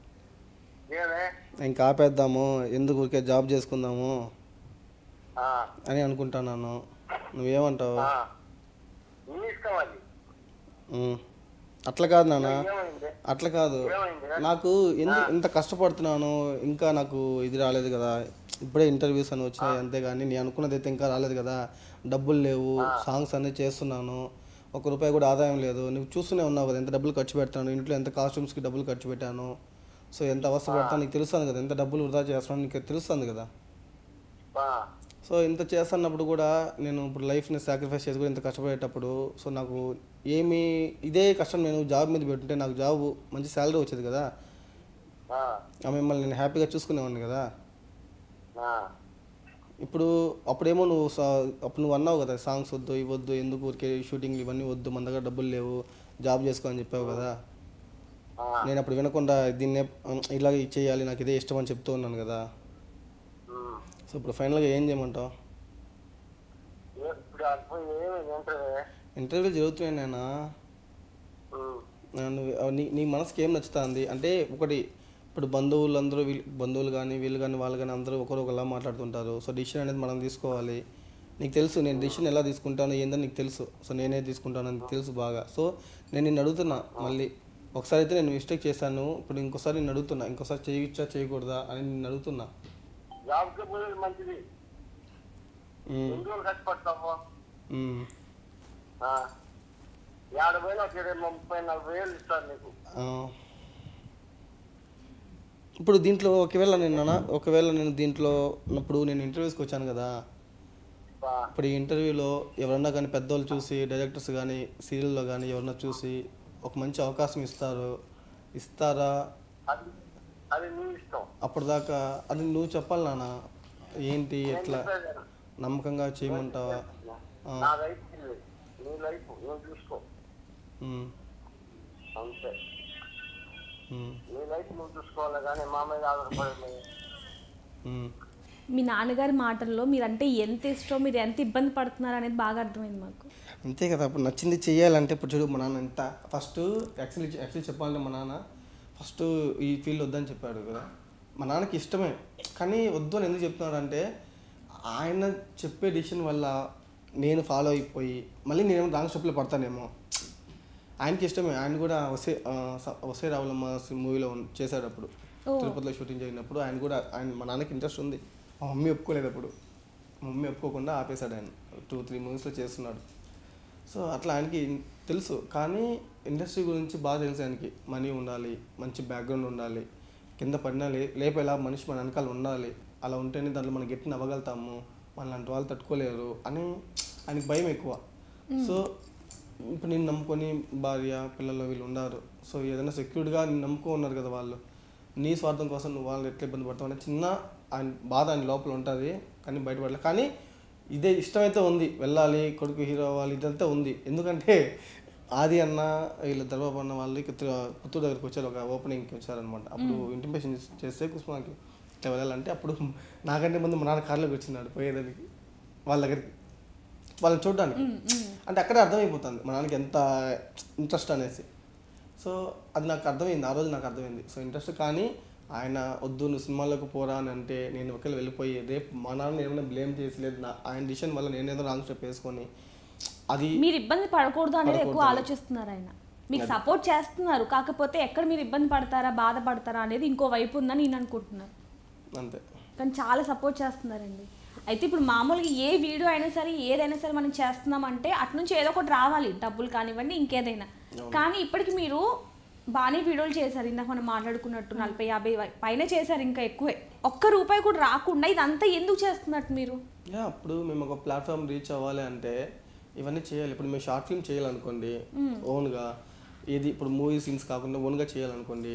ఏమే ఇంకా ఆపేద్దాము ఎందుకు ఊరికే జాబ్ చేసుకుందాము ఆ, అని అనుకుంటున్నాను నువ్వేమంటావు ఆ. నీ ఇష్టం అది ఉమ్. అట్లా కాదు నాన్న ఏమైంది అట్లా కాదు ఏమైంది నాకు ఎందుకు ఇంత కష్టపడుతున్నాను ఇంకా నాకు ఇది రాలేదు కదా ఇప్పుడే ఇంటర్వ్యూస్ అని వచ్చినాయి అంతేగాని నేను అనుకున్నది అయితే ఇంకా రాలేదు కదా డబ్బులు లేవు సాంగ్స్ అన్నీ చేస్తున్నాను ఒక రూపాయి కూడా ఆదాయం లేదు నువ్వు చూస్తూనే ఉన్నావు కదా ఎంత డబ్బులు ఖర్చు పెడతాను ఇంట్లో ఎంత కాస్ట్యూమ్స్కి డబ్బులు ఖర్చు పెట్టాను సో ఎంత అవస్థ పడతాను నీకు తెలుస్తుంది కదా ఎంత డబ్బులు వృధా చేస్తున్నాను నీకు తెలుస్తుంది కదా ఆ, సో ఇంత చేస్తున్నప్పుడు కూడా నేను ఇప్పుడు లైఫ్ని సాక్రిఫైస్ చేసి కూడా ఇంత కష్టపడేటప్పుడు సో నాకు ఏమి ఇదే కష్టం నేను జాబ్ మీద పెట్టుంటే నాకు జాబ్ మంచి శాలరీ వచ్చేది కదా ఆ, ఆ మిమ్మల్ని నేను హ్యాపీగా చూసుకునేవాడిని కదా ఆ. ఇప్పుడు అప్పుడేమో నువ్వు సా- అప్పుడు నువ్వు అన్నావు కదా సాంగ్స్ వద్దు ఇవి వద్దు ఎందుకు ఊరికే షూటింగ్లు ఇవన్నీ వద్దు మన దగ్గర డబ్బులు లేవు జాబ్ చేసుకో అని చెప్పావు కదా ఆ. నేను అప్పుడు వినకుండా దీన్నే ఉమ్, ఇలా చేయాలి నాకు ఇదే ఇష్టం అని చెప్తూ ఉన్నాను కదా ఉమ్. సో ఇప్పుడు ఫైనల్గా ఏం చేయమంటావు ఏ- ఇప్పుడు అర్థం ఏమైంది ఏంటది ఇంటర్వ్యూలు జరుగుతున్నాయి నాన్న ఉమ్. నన్ను నీ నీ మనసుకి ఏం నచ్చుతుంది అంటే ఒకటి ఇప్పుడు బంధువులు అందరూ వీళ్ళు బంధువులు కానీ వీళ్ళు కానీ వాళ్ళు కానీ అందరూ ఒకరు ఒకలా మాట్లాడుతుంటారు సో డిసిషన్ అనేది మనం తీసుకోవాలి నీకు తెలుసు నేను డిసిషన్ ఎలా తీసుకుంటాను ఏందని నీకు తెలుసు సో నేనే తీసుకుంటాను నీకు తెలుసు బాగా సో నేను నిన్ను అడుగుతున్నా మళ్ళీ ఒకసారి అయితే నేను మిస్టేక్ చేశాను ఇప్పుడు ఇంకోసారి నేను అడుగుతున్నా ఇంకోసారి చేయొచ్చా చేయకూడదా అని నేను అడుగుతున్నా జాబ్కి పోయేది మంచిది ఉమ్, ఎన్ని రోజులు కష్టపడతాము ఉమ్, ఆ. యాభై వేలు ఒక ఇరవై ముప్పై నలభై వేలు ఇస్తారు నీకు ఆ. ఇప్పుడు దీంట్లో ఒకవేళ నేను అన్నా- ఒకవేళ నేను దీంట్లో ఇప్పుడు నేను ఇంటర్వ్యూస్కి వచ్చాను కదా ఆ. ఇప్పుడు ఈ ఇంటర్వ్యూలో ఎవరన్నా కానీ పెద్దవాళ్ళు చూసి డైరెక్టర్స్ కానీ సీరియల్లో కానీ ఎవరన్నా చూసి ఒక మంచి అవకాశం ఇస్తారు ఇస్తారా అది అది నీ ఇష్టం అప్పటిదాకా అది నువ్వు చెప్పాలి నాన్న ఏంటి ఎట్లా చెప్పేది. నమ్మకంగా చేయమంటావా ఆ, నా లైఫ్ ఇది. నీ లైఫ్ నువ్వు చూసుకో ఉమ్. అంతే ఉమ్, నీ లైఫ్ నువ్వు చూసుకోవాలి కానీ మా మీద ఆధారపడి ఉమ్. మీ నాన్నగారి మాటల్లో మీరంటే ఎంత ఇష్టం మీరు ఎంత ఇబ్బంది పడుతున్నారు అనేది బాగా అర్థమైంది మాకు అంతే కదా ఇప్పుడు నచ్చింది చేయాలంటే ఇప్పుడు చూడు మా నాన్న ఎంత ఫస్ట్ యాక్చువల్లీ యాక్చువల్లీ చెప్పాలంటే మా నాన్న ఫస్ట్ ఈ ఫీల్డ్ వద్దని చెప్పాడు కదా మా నాన్నకి ఇష్టమే కానీ వద్దు అని ఎందుకు చెప్తున్నాడు అంటే ఆయన చెప్పే డిసిషన్ వల్ల నేను ఫాలో అయిపోయి మళ్ళీ నేనేమో రాంగ్ స్టెప్లో పడతానేమో ఆయనకి ఇష్టమే ఆయన కూడా వసే ఆ, స- వసే రావులమ్మ మూవీలో చేశాడు అప్పుడు తిరుపతిలో షూటింగ్ జరిగినప్పుడు ఆయన కూడా ఆయన మా నాన్నకి ఇంట్రెస్ట్ ఉంది మా మమ్మీ ఒప్పుకోలేదు అప్పుడు మా మమ్మీ ఒప్పుకోకుండా ఆపేశాడు ఆయన టూ త్రీ మూవీస్లో చేస్తున్నాడు సో అట్లా ఆయనకి తెలుసు కానీ ఇండస్ట్రీ గురించి బాగా తెలుసు ఆయనకి మనీ ఉండాలి మంచి బ్యాక్గ్రౌండ్ ఉండాలి కింద పడినా లే లేపేలా మనిషి మన వెనకాల ఉండాలి అలా ఉంటేనే దాంట్లో మనం గట్టి నవ్వగలుగుతాము మనలాంటి వాళ్ళు తట్టుకోలేరు అని ఆయనకి భయం ఎక్కువ సో ఇప్పుడు నేను నమ్ముకొని భార్య పిల్లలు వీళ్ళు ఉన్నారు సో ఏదైనా సెక్యూర్డ్గా నేను నమ్ముకో ఉన్నారు కదా వాళ్ళు నీ స్వార్థం కోసం నువ్వు వాళ్ళు ఎట్లా ఇబ్బంది పడతావు అనే చిన్న ఆయన బాధ ఆయన లోపల ఉంటుంది కానీ బయటపడలేదు కానీ ఇదే ఇష్టమైతే ఉంది వెళ్ళాలి కొడుకు హీరో అవ్వాలి ఇదంతా ఉంది ఎందుకంటే ఆది అన్న వీళ్ళ దర్బాబు అన్న వాళ్ళు ఇక్కడ పుత్తూరు దగ్గరికి వచ్చారు ఒక ఓపెనింగ్కి వచ్చారనమాట అప్పుడు ఇంటిమేషన్ చేస్తే కుస్మాకి ఇట్లా వెళ్ళాలంటే అప్పుడు నాకంటే ముందు మా నాన్న కార్లోకి వచ్చినాడు పోయేదానికి వాళ్ళ దగ్గరికి వాళ్ళని చూడడానికి అంటే అక్కడే అర్థమైపోతుంది మా నాన్నకి ఎంత ఇంట్రెస్ట్ అనేసి సో అది నాకు అర్థమైంది ఆ రోజు నాకు అర్థమైంది సో ఇంట్రెస్ట్ కానీ ఆయన వద్దు నువ్వు సినిమాలకు పోరా అని అంటే నేను ఒకవేళ వెళ్ళిపోయి రేపు మా నాన్న ఏమైనా బ్లేమ్ చేసి లేదు నా ఆయన డిసిషన్ వల్ల నేనేదో రాంగ్ స్టెప్ వేసుకొని అది మీరు ఇబ్బంది పడకూడదు అనేది ఎక్కువ ఆలోచిస్తున్నారు ఆయన మీకు సపోర్ట్ చేస్తున్నారు కాకపోతే ఎక్కడ మీరు ఇబ్బంది పడతారా బాధపడతారా అనేది ఇంకో వైపు ఉందని నేను అనుకుంటున్నాను అంతే కానీ చాలా సపోర్ట్ చేస్తున్నారండి అయితే ఇప్పుడు మామూలుగా ఏ వీడియో అయినా సరే ఏదైనా సరే మనం చేస్తున్నామంటే అటు నుంచి ఏదో ఒకటి రావాలి డబ్బులు కానివ్వండి ఇంకేదైనా కానీ ఇప్పటికి మీరు బాగానే వీడియోలు చేశారు ఇందాక మనం మాట్లాడుకున్నట్టు నలభై యాభై వై- పైన చేశారు ఇంకా ఎక్కువే ఒక్క రూపాయి కూడా రాకుండా ఇదంతా ఎందుకు చేస్తున్నట్టు మీరు యా అప్పుడు మేము ఒక ప్లాట్ఫామ్ రీచ్ అవ్వాలి అంటే ఇవన్నీ చేయాలి ఇప్పుడు మేము షార్ట్ ఫిల్మ్ చేయాలనుకోండి ఓన్గా ఏది ఇప్పుడు మూవీ సీన్స్ కాకుండా ఓన్గా చేయాలనుకోండి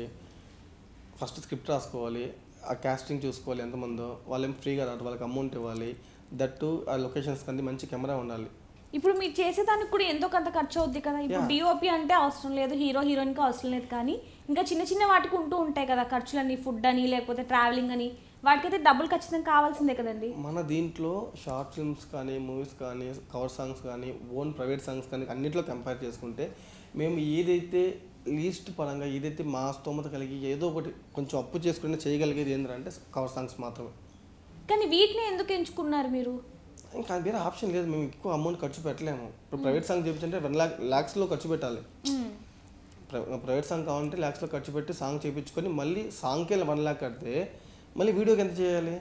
ఫస్ట్ స్క్రిప్ట్ రాసుకోవాలి ఆ కాస్టింగ్ చూసుకోవాలి ఎంతమందో వాళ్ళేం ఫ్రీగా రాదు వాళ్ళకి అమౌంట్ ఇవ్వాలి దట్టు ఆ లొకేషన్స్ కంది మంచి కెమెరా ఉండాలి ఇప్పుడు మీరు చేసేదానికి కూడా ఎంతో కొంత ఖర్చు అవుద్ది కదా ఇప్పుడు డిఓపి అంటే అవసరం లేదు హీరో హీరోయిన్కి అవసరం లేదు కానీ ఇంకా చిన్న చిన్న వాటికి ఉంటూ ఉంటాయి కదా ఖర్చులని ఫుడ్ అని లేకపోతే ట్రావెలింగ్ అని వాటికైతే డబ్బులు ఖచ్చితంగా కావాల్సిందే కదండి మన దీంట్లో షార్ట్ ఫిల్మ్స్ కానీ మూవీస్ కానీ కవర్ సాంగ్స్ కానీ ఓన్ ప్రైవేట్ సాంగ్స్ కానీ అన్నిట్లో కంపేర్ చేసుకుంటే మేము ఏదైతే లీస్ట్ పరంగా ఏదైతే మా స్తోమత కలిగి ఏదో ఒకటి కొంచెం అప్పు చేసుకుని చేయగలిగేది ఏంటంటే కవర్ సాంగ్స్ మాత్రమే కానీ వీటిని ఎందుకు ఎంచుకున్నారు మీరు ఇంకా వేరే ఆప్షన్ లేదు మేము ఎక్కువ అమౌంట్ ఖర్చు పెట్టలేము ఇప్పుడు ప్రైవేట్ సాంగ్ చేయించంటే వన్ ల్యాక్ ల్యాక్స్లో ఖర్చు పెట్టాలి ప్ర- ప్రైవేట్ సాంగ్ కావాలంటే ల్యాక్స్లో ఖర్చు పెట్టి సాంగ్ చేయించుకొని మళ్ళీ సాంగ్కి వన్ ల్యాక్ కడితే మళ్ళీ వీడియోకి ఎంత చేయాలి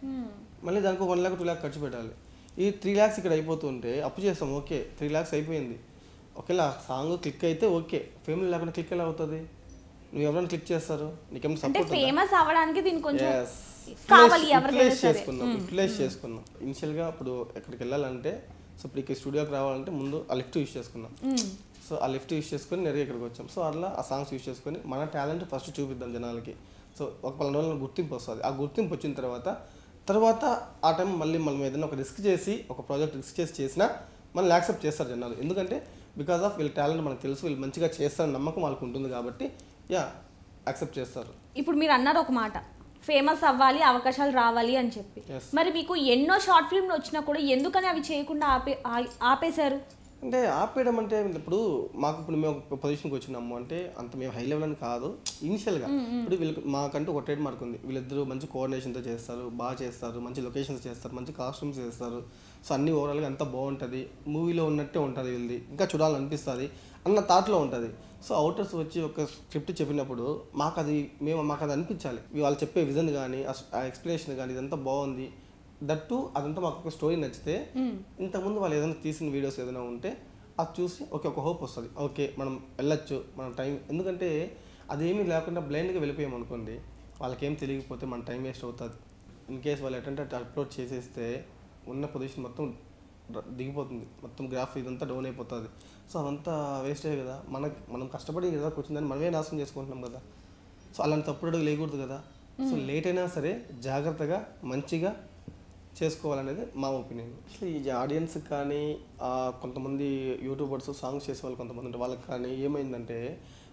మళ్ళీ దానికి వన్ ల్యాక్ టూ ల్యాక్ ఖర్చు పెట్టాలి ఈ త్రీ ల్యాక్స్ ఇక్కడ అయిపోతుంటే అప్పు చేస్తాం ఓకే త్రీ ల్యాక్స్ అయిపోయింది ఒకవేళ సాంగ్ క్లిక్ అయితే ఓకే ఫేమిలీ లేకుండా క్లిక్ ఎలా అవుతుంది నువ్వు ఎవరైనా క్లిక్ చేస్తారు నీకేమైనా అంటే సపోర్ట్ ఫేమస్ అవ్వడానికి దీనికి కొంచెం Yes. కావాలి Utilize- ఎవరికైనా utilize సరే చేసుకున్నాం యూటిలైజ్ చేసుకున్నాం ఇనిషియల్గా ఇప్పుడు ఎక్కడికి వెళ్ళాలంటే సో ఇప్పుడు ఇక్కడ స్టూడియోకి రావాలంటే ముందు ఆ లిఫ్ట్ యూస్ చేసుకున్నాం సో ఆ లిఫ్ట్ యూస్ చేసుకొని నేరుగా ఇక్కడికి వచ్చాం సో అట్లా ఆ సాంగ్స్ యూస్ చేసుకొని మన టాలెంట్ ఫస్ట్ చూపిద్దాం జనాలకి సో ఒక పలానా రోజుల్లో గుర్తింపు వస్తుంది ఆ గుర్తింపు వచ్చిన తర్వాత తర్వాత ఆ టైం మళ్ళీ మనం ఏదైనా ఒక రిస్క్ చేసి ఒక ప్రాజెక్ట్ రిస్క్ చేసి చేసినా మనల్ని యాక్సెప్ట్ చేస్తారు జనాలు ఎందుకంటే బికాస్ ఆఫ్ వీళ్ళ టాలెంట్ మనకు తెలుసు వీళ్ళు మంచిగా చేస్తారని నమ్మకం వాళ్ళకు ఉంటుంది కాబట్టి యా యాక్సెప్ట్ చేస్తారు ఇప్పుడు మీరు అన్నారు ఒక మాట ఫేమస్ అవ్వాలి అవకాశాలు రావాలి అని చెప్పి Yes. మరి మీకు ఎన్నో షార్ట్ ఫిల్మ్లు వచ్చినా కూడా ఎందుకని అవి చేయకుండా ఆపే ఆ- ఆపేశారు అంటే ఆపేయడం అంటే ఇప్పుడు మాకు ఇప్పుడు మేము ఒక పొజిషన్కి వచ్చినాము అంటే అంత మేము హై లెవెల్ అని కాదు ఇనిషియల్గా ఇప్పుడు వీళ్ళకి మాకంటూ ఒక ట్రేడ్ మార్క్ ఉంది వీళ్ళిద్దరూ మంచి కోఆర్డినేషన్తో చేస్తారు బాగా చేస్తారు మంచి లొకేషన్స్ చేస్తారు మంచి కాస్ట్యూమ్స్ చేస్తారు సో అన్ని ఓవరాల్గా అంతా బాగుంటుంది మూవీలో ఉన్నట్టే ఉంటుంది వీళ్ళది ఇంకా చూడాలనిపిస్తుంది అన్న థాట్లో ఉంటుంది సో అవుటర్స్ వచ్చి ఒక స్క్రిప్ట్ చెప్పినప్పుడు మాకు అది మేము మాకు అది అనిపించాలి వాళ్ళు చెప్పే విజన్ కానీ ఆ ఎక్స్ప్లెనేషన్ కానీ ఇదంతా బాగుంది దట్టు అదంతా మాకు ఒక స్టోరీ నచ్చితే ఇంతకుముందు వాళ్ళు ఏదైనా తీసిన వీడియోస్ ఏదైనా ఉంటే అది చూసి ఓకే ఒక హోప్ వస్తుంది ఓకే మనం వెళ్ళొచ్చు మన టైం ఎందుకంటే అదేమీ లేకుండా బ్లైండ్గా వెళ్ళిపోయాం అనుకోండి వాళ్ళకేం తెలియకపోతే మన టైం వేస్ట్ అవుతుంది ఇన్ కేస్ వాళ్ళు ఎటంటే అప్లోడ్ చేసేస్తే ఉన్న పొజిషన్ మొత్తం ర- దిగిపోతుంది మొత్తం గ్రాఫ్ ఇదంతా డౌన్ అయిపోతుంది సో అదంతా వేస్టే కదా మనకి మనం కష్టపడి కదా కూర్చుందని మనమే నాశనం చేసుకుంటున్నాం కదా సో అలాంటి తప్పుడు అడుగు లేకూడదు కదా సో లేట్ అయినా సరే జాగ్రత్తగా మంచిగా చేసుకోవాలనేది మా ఒపీనియన్ అసలు ఈ ఆడియన్స్ కానీ ఆ, కొంతమంది యూట్యూబర్స్ సాంగ్స్ చేసే వాళ్ళు కొంతమంది ఉంటారు వాళ్ళకి కానీ ఏమైందంటే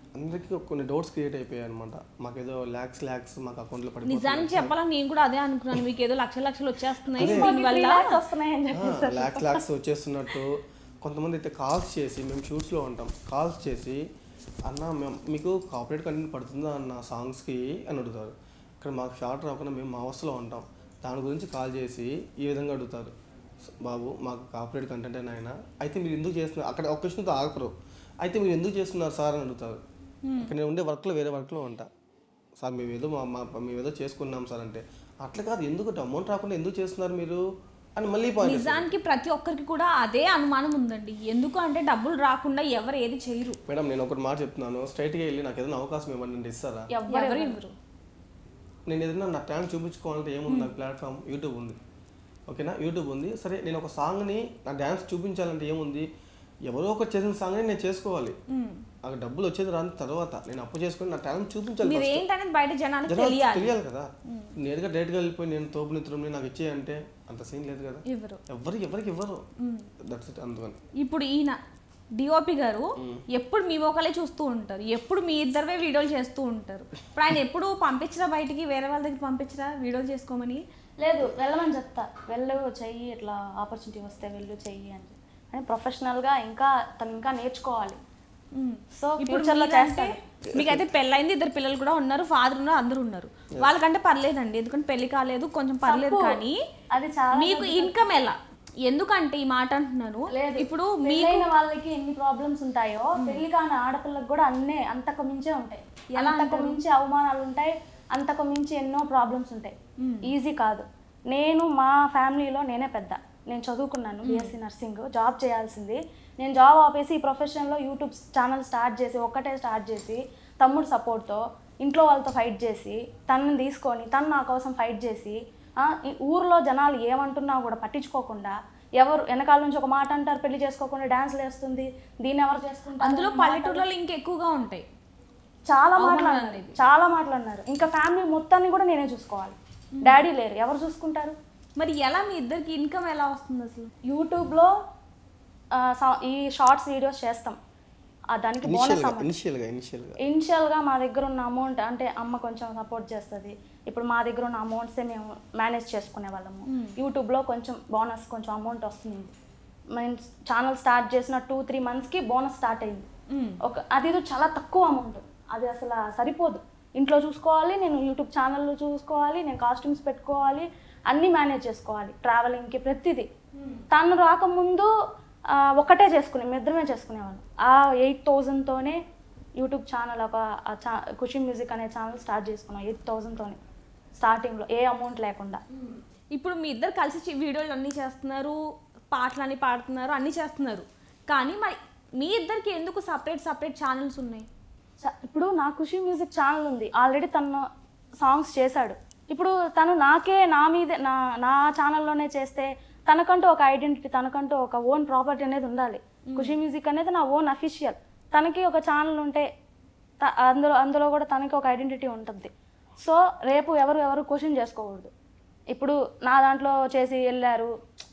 అందరికీ కొన్ని డౌట్స్ క్రియేట్ అయిపోయాయి అనమాట మాకేదో ల్యాక్స్ ల్యాక్స్ మాకు అకౌంట్లో పడిపోతుంది నిజానికి చెప్పాలని నేను కూడా అదే అనుకున్నాను మీకు ఏదో లక్ష లక్షలు వచ్చేస్తున్నాయి అదే. దీనివల్ల రిలాక్స్ వస్తున్నాయని చెప్పి ల్యాక్స్ ల్యాక్స్ వచ్చేస్తున్నట్టు కొంతమంది అయితే కాల్స్ చేసి మేము షూట్స్లో ఉంటాం కాల్స్ చేసి అన్న మేము మీకు కాపరేట్ కంటెంట్ పడుతుందా అన్న సాంగ్స్కి అని అడుగుతారు ఇక్కడ మాకు షార్ట్ రాకుండా మేము మా అవస్థలో ఉంటాం దాని గురించి కాల్ చేసి ఈ విధంగా అడుగుతారు బాబు మాకు కాపరేట్ కంటెంట్ నాయన అయితే మీరు ఎందుకు చేస్తున్నారు అక్కడ ఒక క్వశ్చన్తో ఆగరు అయితే మీరు ఎందుకు చేస్తున్నారు సార్ అని అడుగుతారు ఇక్కడ నేను ఉండే వర్క్లో వేరే వర్క్లో ఉంటా సార్ మేము ఏదో మా మా మేము ఏదో చేసుకున్నాం సార్ అంటే అట్లా కాదు ఎందుకు అమౌంట్ రాకుండా ఎందుకు చేస్తున్నారు మీరు అని మళ్ళీ పాయింట్ నిజానికి ప్రతి ఒక్కరికి కూడా అదే అనుమానం ఉందండి ఎందుకు అంటే డబ్బులు రాకుండా ఎవరు ఏది చేయరు మేడం నేను ఒకటి మాట చెప్తున్నాను స్ట్రైట్గా వెళ్ళి నాకు ఏదైనా అవకాశం ఇవ్వండి అంటే ఇస్తారా ఎవ్వరు ఎవరు ఇవ్వరు. ఇవ్వరు నేను ఏదైనా నా టాలెంట్ చూపించుకోవాలంటే ఏముంది నాకు ప్లాట్ఫామ్ యూట్యూబ్ ఉంది ఓకేనా యూట్యూబ్ ఉంది సరే నేను ఒక సాంగ్ని నా డ్యాన్స్ చూపించాలంటే ఏముంది ఎవరో ఒకరు చేసిన సాంగ్ని నేను చేసుకోవాలి నాకు డబ్బులు వచ్చేది రాని తర్వాత నేను అప్పు చేసుకొని నా టాలెంట్ చూపించాలి మీరు first. ఏంటనేది బయట జనానికి జనాలకు తెలియాలి తెలియాలి కదా నేరుగా డైరెక్ట్గా వెళ్ళిపోయి నేను తోపు నిత్రం నాకు ఇచ్చేయంటే అంత సీన్ లేదు కదా ఇవ్వరు ఎవరికి ఎవరికి ఇవ్వరు దట్స్ ఇట్ అందుకని ఇప్పుడు ఈయన డిఓపి గారు ఎప్పుడు మీ ఒకలే చూస్తూ ఉంటారు ఎప్పుడు మీ ఇద్దరివే వీడియోలు చేస్తూ ఉంటారు ఇప్పుడు ఆయన ఎప్పుడు పంపించరా బయటికి వేరే వాళ్ళ దగ్గర పంపించరా వీడియోలు చేసుకోమని లేదు వెళ్ళమని చెప్తా వెళ్ళు చెయ్యి ఇట్లా ఆపర్చునిటీ వస్తే వెళ్ళు చెయ్యి అని అని ప్రొఫెషనల్గా ఇంకా తను ఇంకా నేర్చుకోవాలి సో ఇప్పుడు ఫ్యూచర్లో మీరంటే- చేస్తాడు మీకైతే పెళ్ళైంది ఇద్దరు పిల్లలు కూడా ఉన్నారు ఫాదర్ ఉన్నారు అందరూ ఉన్నారు వాళ్ళకంటే పర్లేదండి ఎందుకంటే పెళ్లి కాలేదు కొంచెం పర్లేదు తప్పు. కానీ అది చాలా మీకు ఇన్కమ్ ఎలా ఎందుకంటే ఈ మాట అంటున్నాను లేదు ఇప్పుడు మీ పెళ్ళైన వాళ్ళకి ఎన్ని ప్రాబ్లమ్స్ ఉంటాయో పెళ్లి కాని ఆడపిల్లకి కూడా అన్నే అంతకు మించే ఉంటాయి అంతకు మించి అవమానాలు ఉంటాయి అంతకు మించి ఎన్నో ప్రాబ్లమ్స్ ఉంటాయి ఈజీ కాదు నేను మా ఫ్యామిలీలో నేనే పెద్ద నేను చదువుకున్నాను బీఎస్సీ నర్సింగ్ జాబ్ చేయాల్సింది నేను జాబ్ ఆపేసి ఈ ప్రొఫెషన్లో యూట్యూబ్ ఛానల్ స్టార్ట్ చేసి ఒక్కటే స్టార్ట్ చేసి తమ్ముడు సపోర్ట్తో ఇంట్లో వాళ్ళతో ఫైట్ చేసి తనని తీసుకొని తను నా కోసం ఫైట్ చేసి ఆ, ఈ ఊర్లో జనాలు ఏమంటున్నా కూడా పట్టించుకోకుండా ఎవరు వెనకాల నుంచి ఒక మాట అంటారు పెళ్లి చేసుకోకుండా డాన్స్లు వేస్తుంది దీన్ని ఎవరు చేస్తుంటారు అందులో పల్లెటూర్లలో ఇంకెక్కువగా ఉంటాయి చాలా అవమానాలు మాట్లాడినారు అనేవి. చాలా మాట్లాడినారు ఇంకా ఫ్యామిలీ మొత్తాన్ని కూడా నేనే చూసుకోవాలి డాడీ లేరు ఎవరు చూసుకుంటారు మరి ఎలా మీ ఇద్దరికి ఇన్కమ్ ఎలా వస్తుంది అసలు యూట్యూబ్లో ఆ, సా- ఈ షార్ట్స్ వీడియోస్ చేస్తాం ఆ, దానికి బోనస్ ఇనిషియల్గా ఇనిషియల్గా ఇనిషియల్గా ఇనిషియల్గా మా దగ్గర ఉన్న అమౌంట్ అంటే అమ్మ కొంచెం సపోర్ట్ చేస్తుంది ఇప్పుడు మా దగ్గర ఉన్న అమౌంట్సే మేము మేనేజ్ చేసుకునే వాళ్ళము యూట్యూబ్లో కొంచెం బోనస్ కొంచెం అమౌంట్ వస్తుంది మేము ఛానల్ స్టార్ట్ చేసిన టూ త్రీ మంత్స్కి బోనస్ స్టార్ట్ అయింది ఒక అది ఏదో చాలా తక్కువ అమౌంట్ అది అసలు సరిపోదు ఇంట్లో చూసుకోవాలి నేను యూట్యూబ్ ఛానల్లో చూసుకోవాలి నేను కాస్ట్యూమ్స్ పెట్టుకోవాలి అన్నీ మేనేజ్ చేసుకోవాలి ట్రావెలింగ్కి ప్రతిదీ తను రాకముందు ఆ, ఒకటే చేసుకునే మేము ఇద్దరమే చేసుకునేవాళ్ళం ఆ ఎయిట్ థౌజండ్తోనే యూట్యూబ్ ఛానల్ ఒక ఆ చా ఖుషి మ్యూజిక్ అనే ఛానల్ స్టార్ట్ చేసుకున్నాం ఎయిట్ థౌజండ్తోనే స్టార్టింగ్లో ఏ అమౌంట్ లేకుండా ఇప్పుడు మీ ఇద్దరు కలిసి చి- వీడియోలు అన్నీ చేస్తున్నారు పాటలు అన్నీ పాడుతున్నారు అన్నీ చేస్తున్నారు కానీ మరి మీ ఇద్దరికి ఎందుకు సపరేట్ సపరేట్ ఛానల్స్ ఉన్నాయి చ- ఇప్పుడు నా ఖుషి మ్యూజిక్ ఛానల్ ఉంది ఆల్రెడీ తను సాంగ్స్ చేశాడు ఇప్పుడు తను నాకే నా మీదే నా నా ఛానల్లోనే చేస్తే తనకంటూ ఒక ఐడెంటిటీ తనకంటూ ఒక ఓన్ ప్రాపర్టీ అనేది ఉండాలి ఖుషి మ్యూజిక్ అనేది నా ఓన్ అఫీషియల్ తనకి ఒక ఛానల్ ఉంటే త- అందులో అందులో కూడా తనకి ఒక ఐడెంటిటీ ఉంటుంది సో రేపు ఎవరు ఎవరు క్వశ్చన్ చేసుకోకూడదు ఇప్పుడు నా దాంట్లో చేసి వెళ్ళారు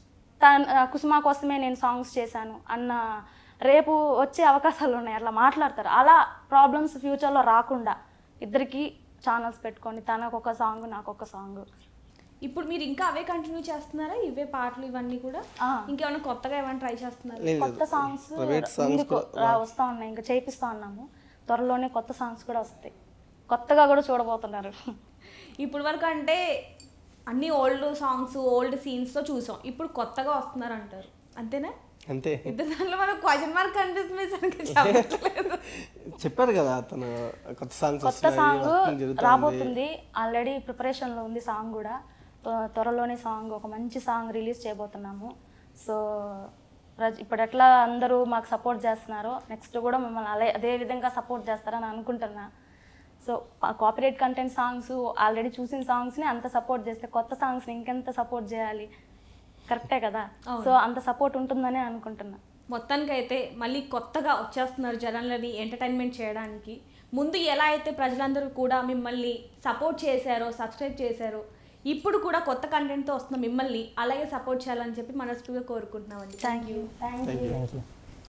తన కుసుమా కోసమే నేను సాంగ్స్ చేశాను అన్న రేపు వచ్చే అవకాశాలు ఉన్నాయి అట్లా మాట్లాడతారు అలా ప్రాబ్లమ్స్ ఫ్యూచర్లో రాకుండా ఇద్దరికి ఛానల్స్ పెట్టుకొని తనకు ఒక సాంగ్ నాకు ఒక సాంగ్ ఇప్పుడు మీరు ఇంకా అవే కంటిన్యూ చేస్తున్నారా ఇవే పాటలు ఇవన్నీ కూడా ఆ. ఇంకేమైనా కొత్తగా ఏమైనా ట్రై చేస్తున్నారా లేదు కొత్త సాంగ్స్ ప్రైవేట్ సాంగ్స్ ముందుకు రా- వస్తా ఉన్నాయి ఇంకా చేపిస్తా ఉన్నాము త్వరలోనే కొత్త సాంగ్స్ కూడా వస్తాయి కొత్తగా కూడా చూడబోతున్నారు ఇప్పుడు వరకు అంటే అన్ని ఓల్డ్ సాంగ్స్ ఓల్డ్ సీన్స్తో చూసాం ఇప్పుడు కొత్తగా వస్తున్నారు అంటారు అంతేనా అంతే ఇద్దరు దాంట్లో మనకు క్వశ్చన్ మార్క్ కనిపిస్తుంది సరిగ్గా చెప్పట్లేదు చెప్పారు కదా తను కొత్త సాంగ్స్ కొత్త వస్తున్నాయి సాంగ్ వర్కింగ్ జరుగుతుంది రాబోతుంది ఆల్రెడీ ప్రిపరేషన్లో ఉంది సాంగ్ కూడా త్వ- త్వరలోనే సాంగ్ ఒక మంచి సాంగ్ రిలీజ్ చేయబోతున్నాము సో ప్రజ- ఇప్పుడు ఎట్లా అందరూ మాకు సపోర్ట్ చేస్తున్నారో నెక్స్ట్ కూడా మమ్మల్ని అదే అదే విధంగా సపోర్ట్ చేస్తారని అనుకుంటున్నా so corporate content songs already చూసిన సాంగ్స్ని అంత సపోర్ట్ చేస్తే కొత్త సాంగ్స్ని ఇంకెంత సపోర్ట్ చేయాలి కరెక్టే కదా సో అంత సపోర్ట్ ఉంటుందని అనుకుంటున్నా మొత్తానికైతే మళ్ళీ కొత్తగా వచ్చేస్తున్నారు జనాలని ఎంటర్టైన్మెంట్ చేయడానికి ముందు ఎలా అయితే ప్రజలందరూ కూడా మిమ్మల్ని సపోర్ట్ చేశారో సబ్స్క్రైబ్ చేశారో ఇప్పుడు కూడా కొత్త కంటెంట్తో వస్తున్న మిమ్మల్ని అలాగే సపోర్ట్ చేయాలని చెప్పి మనస్ఫూర్తిగా కోరుకుంటున్నామండి thank you thank you thank you